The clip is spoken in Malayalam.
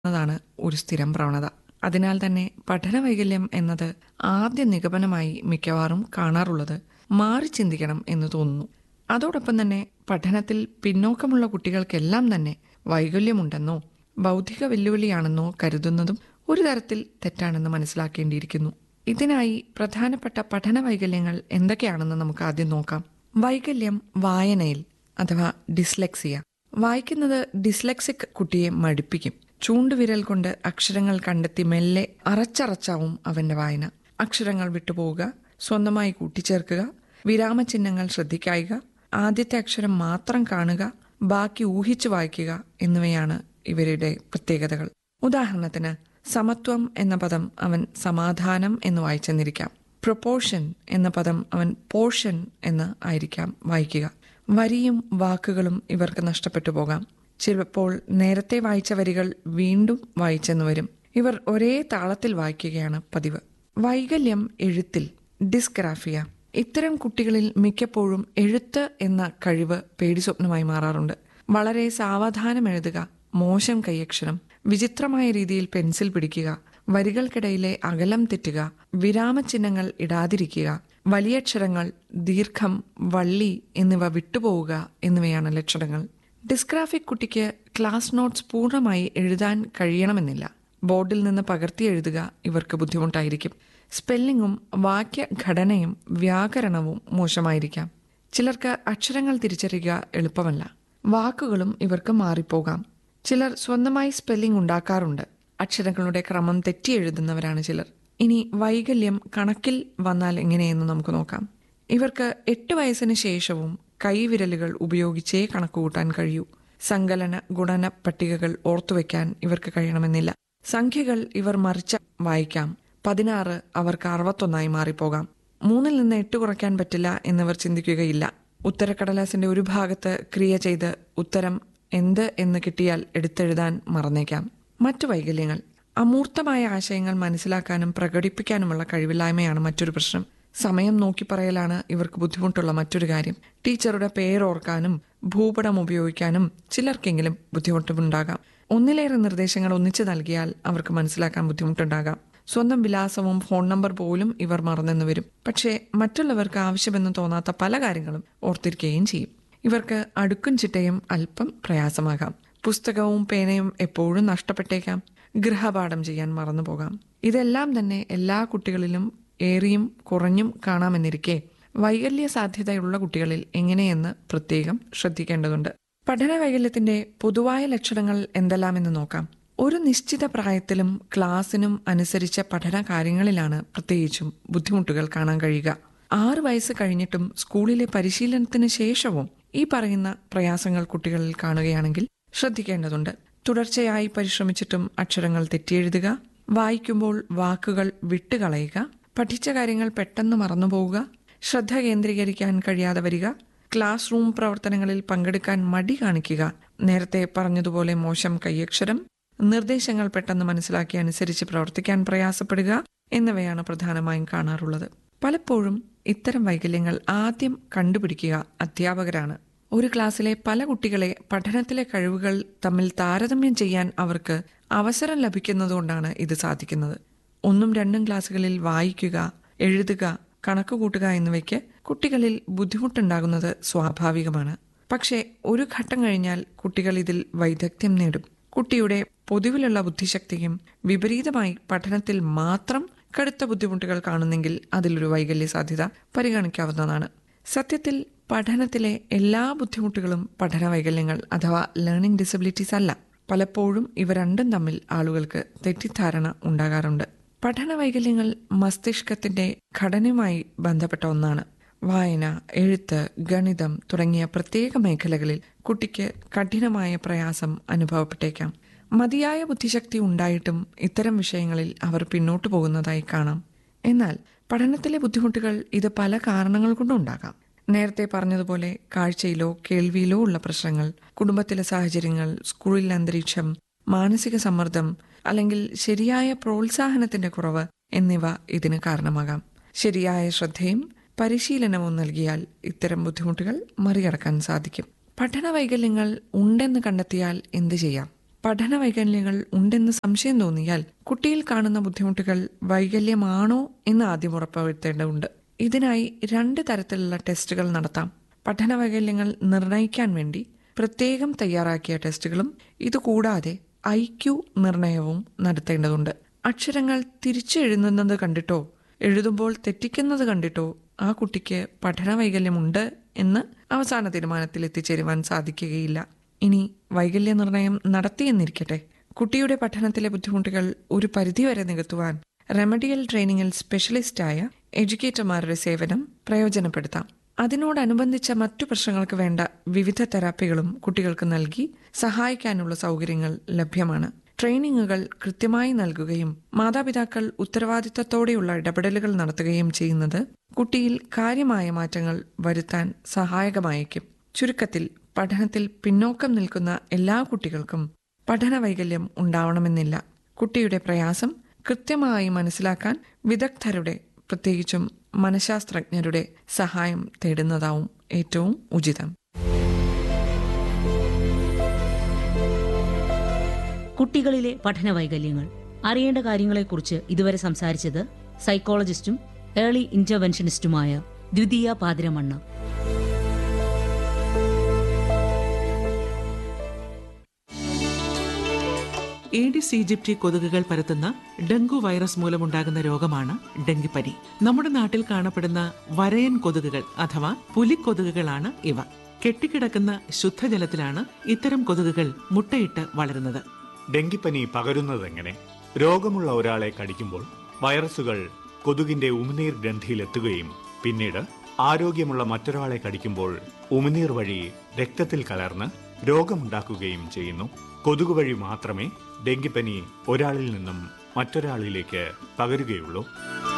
എന്നതാണ് ഒരു സ്ഥിരം പ്രവണത അതിനാൽ തന്നെ പഠന വൈകല്യം എന്നത് ആദ്യ നിഗമനമായി മിക്കവാറും കാണാറുള്ളത് മാറി ചിന്തിക്കണം എന്ന് തോന്നുന്നു അതോടൊപ്പം തന്നെ പഠനത്തിൽ പിന്നോക്കമുള്ള കുട്ടികൾക്കെല്ലാം തന്നെ വൈകല്യമുണ്ടെന്നോ ബൗദ്ധിക വെല്ലുവിളിയാണെന്നോ കരുതുന്നതും ഒരു തരത്തിൽ തെറ്റാണെന്ന് മനസ്സിലാക്കേണ്ടിയിരിക്കുന്നു ഇതിനായി പ്രധാനപ്പെട്ട പഠന വൈകല്യങ്ങൾ എന്തൊക്കെയാണെന്ന് നമുക്ക് ആദ്യം നോക്കാം വൈകല്യം വായനയിൽ അഥവാ ഡിസ്ലെക്സിയ വായിക്കുന്നത് ഡിസ്ലെക്സിക് കുട്ടിയെ മടുപ്പിക്കും ചൂണ്ടുവിരൽ കൊണ്ട് അക്ഷരങ്ങൾ കണ്ടെത്തി മെല്ലെ അറച്ചറച്ചാവും അവന്റെ വായന അക്ഷരങ്ങൾ വിട്ടുപോവുക സ്വന്തമായി കൂട്ടിച്ചേർക്കുക വിരാമചിഹ്നങ്ങൾ ശ്രദ്ധിക്കായിക ആദ്യത്തെ അക്ഷരം മാത്രം കാണുക ബാക്കി ഊഹിച്ചു വായിക്കുക എന്നിവയാണ് ഇവരുടെ പ്രത്യേകതകൾ ഉദാഹരണത്തിന് സമത്വം എന്ന പദം അവൻ സമാധാനം എന്ന് വായിച്ചെന്നിരിക്കാം പ്രൊപ്പോർഷൻ എന്ന പദം അവൻ പോർഷൻ എന്ന് ആയിരിക്കാം വായിക്കുക വരിയും വാക്കുകളും ഇവർക്ക് നഷ്ടപ്പെട്ടു പോകാം ചിലപ്പോൾ നേരത്തെ വായിച്ച വരികൾ വീണ്ടും വായിച്ചെന്ന് വരും ഇവർ ഒരേ താളത്തിൽ വായിക്കുകയാണ് പതിവ് വൈകല്യം എഴുത്തിൽ ഡിസ്ഗ്രാഫിയ ഇത്തരം കുട്ടികളിൽ മിക്കപ്പോഴും എഴുത്ത് എന്ന കഴിവ് പേടി സ്വപ്നമായി മാറാറുണ്ട് വളരെ സാവധാനം എഴുതുക മോശം കൈയക്ഷരം വിചിത്രമായ രീതിയിൽ പെൻസിൽ പിടിക്കുക വരികൾക്കിടയിലെ അകലം തെറ്റുക വിരാമചിഹ്നങ്ങൾ ഇടാതിരിക്കുക വലിയക്ഷരങ്ങൾ ദീർഘം വള്ളി എന്നിവ വിട്ടുപോവുക എന്നിവയാണ് ലക്ഷണങ്ങൾ ഡിസ്ഗ്രാഫിക് കുട്ടിക്ക് ക്ലാസ് നോട്ട്സ് പൂർണ്ണമായി എഴുതാൻ കഴിയണമെന്നില്ല ബോർഡിൽ നിന്ന് പകർത്തി എഴുതുക ഇവർക്ക് ബുദ്ധിമുട്ടായിരിക്കും സ്പെല്ലിങ്ങും വാക്യഘടനയും വ്യാകരണവും മോശമായിരിക്കാം ചിലർക്ക് അക്ഷരങ്ങൾ തിരിച്ചറിയുക എളുപ്പമല്ല വാക്കുകളും ഇവർക്ക് മാറിപ്പോകാം ചിലർ സ്വന്തമായി സ്പെല്ലിംഗ് ഉണ്ടാക്കാറുണ്ട് അക്ഷരങ്ങളുടെ ക്രമം തെറ്റി എഴുതുന്നവരാണ് ചിലർ ഇനി വൈകല്യം കണക്കിൽ വന്നാൽ എങ്ങനെയെന്ന് നമുക്ക് നോക്കാം ഇവർക്ക് എട്ട് വയസ്സിന് ശേഷവും കൈവിരലുകൾ ഉപയോഗിച്ചേ കണക്കുകൂട്ടാൻ കഴിയൂ സങ്കലന ഗുണന പട്ടികകൾ ഓർത്തുവെക്കാൻ ഇവർക്ക് കഴിയണമെന്നില്ല സംഖ്യകൾ ഇവർ മറിച്ച വായിക്കാം പതിനാറ് അവർക്ക് അറുപത്തൊന്നായി മാറിപ്പോകാം മൂന്നിൽ നിന്ന് എട്ട് കുറയ്ക്കാൻ പറ്റില്ല എന്നിവർ ചിന്തിക്കുകയില്ല ഉത്തരക്കടലാസിന്റെ ഒരു ഭാഗത്ത് ക്രിയ ചെയ്ത് ഉത്തരം എന്ത് എന്ന് കിട്ടിയാൽ എടുത്തെഴുതാൻ മറന്നേക്കാം മറ്റു വൈകല്യങ്ങൾ അമൂർത്തമായ ആശയങ്ങൾ മനസ്സിലാക്കാനും പ്രകടിപ്പിക്കാനുമുള്ള കഴിവില്ലായ്മയാണ് മറ്റൊരു പ്രശ്നം സമയം നോക്കി പറയലാണ് ഇവർക്ക് ബുദ്ധിമുട്ടുള്ള മറ്റൊരു കാര്യം ടീച്ചറുടെ പേരോർക്കാനും ഭൂപടം ഉപയോഗിക്കാനും ചിലർക്കെങ്കിലും ബുദ്ധിമുട്ടുണ്ടാകാം ഒന്നിലേറെ നിർദ്ദേശങ്ങൾ ഒന്നിച്ചു നൽകിയാൽ അവർക്ക് മനസ്സിലാക്കാൻ ബുദ്ധിമുട്ടുണ്ടാകാം സ്വന്തം വിലാസവും ഫോൺ നമ്പർ പോലും ഇവർ മറന്നെന്ന് വരും പക്ഷേ മറ്റുള്ളവർക്ക് ആവശ്യമെന്ന് തോന്നാത്ത പല കാര്യങ്ങളും ഓർത്തിരിക്കുകയും ചെയ്യും ഇവർക്ക് അടുക്കും ചിട്ടയും അല്പം പ്രയാസമാകാം പുസ്തകവും പേനയും എപ്പോഴും നഷ്ടപ്പെട്ടേക്കാം ഗൃഹപാഠം ചെയ്യാൻ മറന്നുപോകാം ഇതെല്ലാം തന്നെ എല്ലാ കുട്ടികളിലും ഏറിയും കുറഞ്ഞും കാണാമെന്നിരിക്കെ വൈകല്യ സാധ്യതയുള്ള കുട്ടികളിൽ എങ്ങനെയെന്ന് പ്രത്യേകം ശ്രദ്ധിക്കേണ്ടതുണ്ട് പഠന വൈകല്യത്തിന്റെ പൊതുവായ ലക്ഷണങ്ങൾ എന്തെല്ലാമെന്ന് നോക്കാം ഒരു നിശ്ചിത പ്രായത്തിലും ക്ലാസ്സിനും അനുസരിച്ച പഠന കാര്യങ്ങളിലാണ് പ്രത്യേകിച്ചും ബുദ്ധിമുട്ടുകൾ കാണാൻ കഴിയുക ആറ് വയസ്സ് കഴിഞ്ഞിട്ടും സ്കൂളിലെ പരിശീലനത്തിന് ശേഷവും ഈ പറയുന്ന പ്രയാസങ്ങൾ കുട്ടികളിൽ കാണുകയാണെങ്കിൽ ശ്രദ്ധിക്കേണ്ടതുണ്ട് തുടർച്ചയായി പരിശ്രമിച്ചിട്ടും അക്ഷരങ്ങൾ തെറ്റിയെഴുതുക വായിക്കുമ്പോൾ വാക്കുകൾ വിട്ടുകളയുക പഠിച്ച കാര്യങ്ങൾ പെട്ടെന്ന് മറന്നുപോവുക ശ്രദ്ധ കേന്ദ്രീകരിക്കാൻ കഴിയാതെ വരിക ക്ലാസ് റൂം പ്രവർത്തനങ്ങളിൽ പങ്കെടുക്കാൻ മടി കാണിക്കുക നേരത്തെ പറഞ്ഞതുപോലെ മോശം കൈയക്ഷരം നിർദ്ദേശങ്ങൾ പെട്ടെന്ന് മനസ്സിലാക്കി അനുസരിച്ച് പ്രവർത്തിക്കാൻ പ്രയാസപ്പെടുക എന്നിവയാണ് പ്രധാനമായും കാണാറുള്ളത് പലപ്പോഴും ഇത്തരം വൈകല്യങ്ങൾ ആദ്യം കണ്ടുപിടിക്കുക അധ്യാപകരാണ് ഒരു ക്ലാസ്സിലെ പല കുട്ടികളെ പഠനത്തിലെ കഴിവുകൾ തമ്മിൽ താരതമ്യം ചെയ്യാൻ അവർക്ക് അവസരം ലഭിക്കുന്നതുകൊണ്ടാണ് ഇത് സാധിക്കുന്നത് ഒന്നും രണ്ടും ക്ലാസ്സുകളിൽ വായിക്കുക എഴുതുക കണക്ക് കൂട്ടുക എന്നിവയ്ക്ക് കുട്ടികളിൽ ബുദ്ധിമുട്ടുണ്ടാകുന്നത് സ്വാഭാവികമാണ് പക്ഷേ ഒരു ഘട്ടം കഴിഞ്ഞാൽ കുട്ടികൾ ഇതിൽ വൈദഗ്ധ്യം നേടും കുട്ടിയുടെ പൊതുവിലുള്ള ബുദ്ധിശക്തിയും വിപരീതമായി പഠനത്തിൽ മാത്രം കടുത്ത ബുദ്ധിമുട്ടുകൾ കാണുന്നെങ്കിൽ അതിലൊരു വൈകല്യ സാധ്യത പരിഗണിക്കാവുന്നതാണ് സത്യത്തിൽ പഠനത്തിലെ എല്ലാ ബുദ്ധിമുട്ടുകളും പഠന വൈകല്യങ്ങൾ അഥവാ ലേണിംഗ് ഡിസബിലിറ്റീസ് അല്ല പലപ്പോഴും ഇവ രണ്ടും തമ്മിൽ ആളുകൾക്ക് തെറ്റിദ്ധാരണ ഉണ്ടാകാറുണ്ട് പഠന വൈകല്യങ്ങൾ മസ്തിഷ്കത്തിന്റെ ഘടനയുമായി ബന്ധപ്പെട്ട ഒന്നാണ് വായന എഴുത്ത് ഗണിതം തുടങ്ങിയ പ്രത്യേക മേഖലകളിൽ കുട്ടിക്ക് കഠിനമായ പ്രയാസം അനുഭവപ്പെട്ടേക്കാം മതിയായ ബുദ്ധിശക്തി ഉണ്ടായിട്ടും ഇത്തരം വിഷയങ്ങളിൽ അവർ പിന്നോട്ടു പോകുന്നതായി കാണാം എന്നാൽ പഠനത്തിലെ ബുദ്ധിമുട്ടുകൾ ഇത് പല കാരണങ്ങൾ കൊണ്ടും ഉണ്ടാകാം നേരത്തെ പറഞ്ഞതുപോലെ കാഴ്ചയിലോ കേൾവിയിലോ ഉള്ള പ്രശ്നങ്ങൾ കുടുംബത്തിലെ സാഹചര്യങ്ങൾ സ്കൂളിലെ അന്തരീക്ഷം മാനസിക സമ്മർദ്ദം അല്ലെങ്കിൽ ശരിയായ പ്രോത്സാഹനത്തിന്റെ കുറവ് എന്നിവ ഇതിന് കാരണമാകാം ശരിയായ ശ്രദ്ധയും പരിശീലനവും നൽകിയാൽ ഇത്തരം ബുദ്ധിമുട്ടുകൾ മറികടക്കാൻ സാധിക്കും പഠന വൈകല്യങ്ങൾ ഉണ്ടെന്ന് കണ്ടെത്തിയാൽ എന്ത് ചെയ്യാം പഠന വൈകല്യങ്ങൾ ഉണ്ടെന്ന് സംശയം തോന്നിയാൽ കുട്ടിയിൽ കാണുന്ന ബുദ്ധിമുട്ടുകൾ വൈകല്യമാണോ എന്ന് ആദ്യം ഉറപ്പുവരുത്തേണ്ടതുണ്ട് ഇതിനായി രണ്ട് തരത്തിലുള്ള ടെസ്റ്റുകൾ നടത്താം പഠന വൈകല്യങ്ങൾ നിർണ്ണയിക്കാൻ വേണ്ടി പ്രത്യേകം തയ്യാറാക്കിയ ടെസ്റ്റുകളും ഇതുകൂടാതെ ഐ ക്യു നിർണയവും നടത്തേണ്ടതുണ്ട് അക്ഷരങ്ങൾ തിരിച്ചെഴുതുന്നത് കണ്ടിട്ടോ എഴുതുമ്പോൾ തെറ്റിക്കുന്നത് കണ്ടിട്ടോ ആ കുട്ടിക്ക് പഠന വൈകല്യമുണ്ട് എന്ന് അവസാന തീരുമാനത്തിൽ എത്തിച്ചേരുവാൻ സാധിക്കുകയില്ല ഇനി വൈകല്യ നിർണയം നടത്തിയെന്നിരിക്കട്ടെ കുട്ടിയുടെ പഠനത്തിലെ ബുദ്ധിമുട്ടുകൾ ഒരു പരിധിവരെ നികത്തുവാൻ റെമഡിയൽ ട്രെയിനിങ്ങിൽ സ്പെഷ്യലിസ്റ്റായ എഡ്യൂക്കേറ്റർമാരുടെ സേവനം പ്രയോജനപ്പെടുത്താം അതിനോടനുബന്ധിച്ച മറ്റു പ്രശ്നങ്ങൾക്ക് വേണ്ട വിവിധ തെറാപ്പികളും കുട്ടികൾക്ക് നൽകി സഹായിക്കാനുള്ള സൗകര്യങ്ങൾ ലഭ്യമാണ് ട്രെയിനിങ്ങുകൾ കൃത്യമായി നൽകുകയും മാതാപിതാക്കൾ ഉത്തരവാദിത്തത്തോടെയുള്ള ഇടപെടലുകൾ നടത്തുകയും ചെയ്യുന്നത് കുട്ടിയിൽ കാര്യമായ മാറ്റങ്ങൾ വരുത്താൻ സഹായകമായേക്കും ചുരുക്കത്തിൽ പഠനത്തിൽ പിന്നോക്കം നിൽക്കുന്ന എല്ലാ കുട്ടികൾക്കും പഠന വൈകല്യം ഉണ്ടാവണമെന്നില്ല കുട്ടിയുടെ പ്രയാസം കൃത്യമായി മനസ്സിലാക്കാൻ വിദഗ്ധരുടെ പ്രത്യേകിച്ചും മനഃശാസ്ത്രജ്ഞരുടെ സഹായം തേടുന്നതാവും ഏറ്റവും ഉചിതം കുട്ടികളിലെ പഠന വൈകല്യങ്ങൾ അറിയേണ്ട കാര്യങ്ങളെക്കുറിച്ച് ഇതുവരെ സംസാരിച്ചത് സൈക്കോളജിസ്റ്റും ഏർലി ഇന്റർവെൻഷനിസ്റ്റുമായ ദ്വിതീയ പാതിരമണ്ണ ഏഡിസ് ഈജിപ്റ്റി കൊതുകുകൾ പരത്തുന്ന ഡെങ്കു വൈറസ് മൂലമുണ്ടാകുന്ന രോഗമാണ് ഡെങ്കിപ്പനി നമ്മുടെ നാട്ടിൽ കാണപ്പെടുന്ന വരയൻ കൊതുകുകൾ അഥവാ പുലിക്കൊതുകുകളാണ് ഇവ കെട്ടിക്കിടക്കുന്ന ശുദ്ധജലത്തിലാണ് ഇത്തരം കൊതുകുകൾ മുട്ടയിട്ട് വളരുന്നത് ഡെങ്കിപ്പനി പകരുന്നതെങ്ങനെ രോഗമുള്ള ഒരാളെ കടിക്കുമ്പോൾ വൈറസുകൾ കൊതുകിന്റെ ഉമിനീർ ഗ്രന്ഥിയിലെത്തുകയും പിന്നീട് ആരോഗ്യമുള്ള മറ്റൊരാളെ കടിക്കുമ്പോൾ ഉമിനീർ വഴി രക്തത്തിൽ കലർന്ന് രോഗമുണ്ടാക്കുകയും ചെയ്യുന്നു കൊതുക് വഴി മാത്രമേ ഡെങ്കിപ്പനി ഒരാളിൽ നിന്നും മറ്റൊരാളിലേക്ക് പകരുകയുള്ളൂ